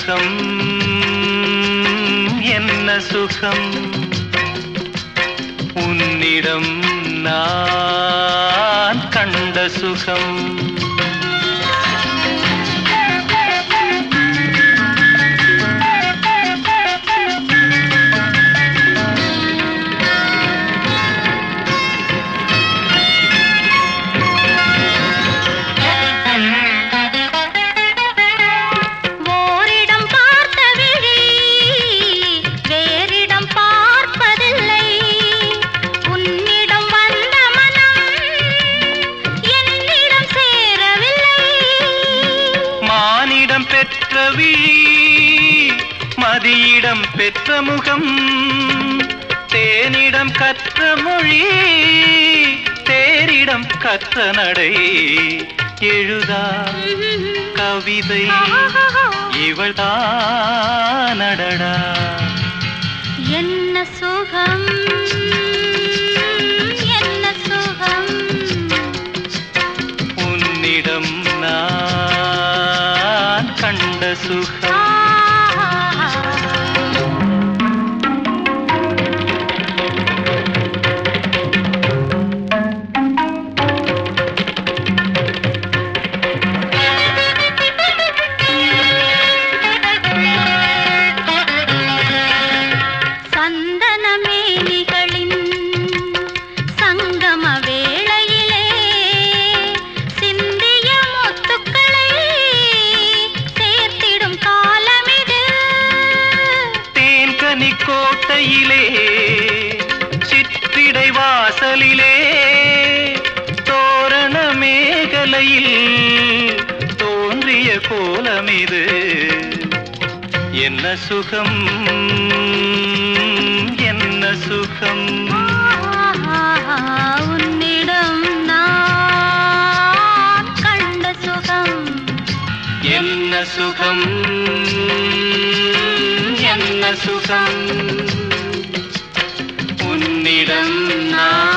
சுகம் என்ன சுகம் உன்னிடம் நான் கண்ட சுகம் ஓரிடம் பார்த்த விழி வேறிடம் பார்ப்பதில்லை உன்னிடம் வந்த மனம் என்னிடம் சேரவில்லை மானிடம் பெற்ற விழி மதியிடம் பெற்ற முகம் தேனிடம் கற்ற மொழி தேரிடம் கற்ற நடை எழுதா கவிதை இவள்தானடடா என்ன சுகம் என்ன சுகம் உன்னிடம் நான் கண்ட சுகம் சந்தனமேனிகளின் சங்கம வேளையிலே சிந்திய முத்துக்களை சேர்த்திடும் காலமிது தேன்கனி கோட்டையிலே சிற்றிடை வாசலிலே தோரண மேகலையில் தோன்றிய கோலமிது என்ன சுகம் என்ன சுகம் ஆஹா, உன்னிடம் நான் கண்ட சுகம் என்ன சுகம் என்ன சுகம் உன்னிடம் நான்